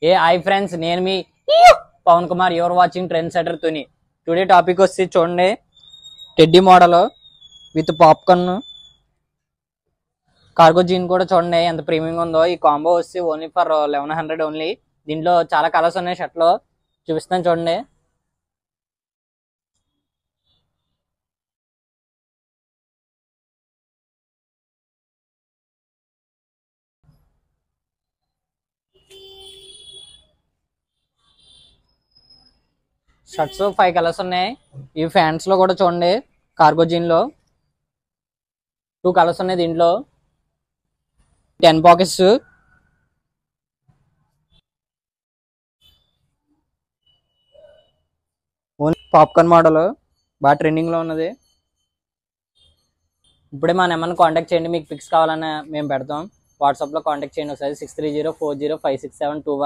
ఏ hi friends నేను మీ Pavan Kumar your watching trend setter Tuni today topic వచ్చి చూడండి teddy model with popcorn cargo jean కూడా చూడండి ఎంత ప్రీమియం ఉందో ఈ కాంబో వచ్చి only for eleven hundred only దీంట్లో చాలా కలర్స్ ఉన్నాయి షర్ట్లో చూపిస్తాను చూడండి షర్ట్స్ ఫైవ్ కలర్స్ ఉన్నాయి ఈ ఫ్యాంట్స్ లో కూడా చూడండి కార్గో జీన్ లో టూ కలర్స్ ఉన్నాయి దీంట్లో ten pockets only popcorn model బాగా ట్రెండింగ్ లో ఉన్నది ఇప్పుడే మా నెంబర్ని కాంటాక్ట్ చేయండి మీకు పిక్స్ కావాలని మేము పెడతాం వాట్సాప్లో కాంటాక్ట్ చేయండి ఒకసారి six three zero four zero five six seven two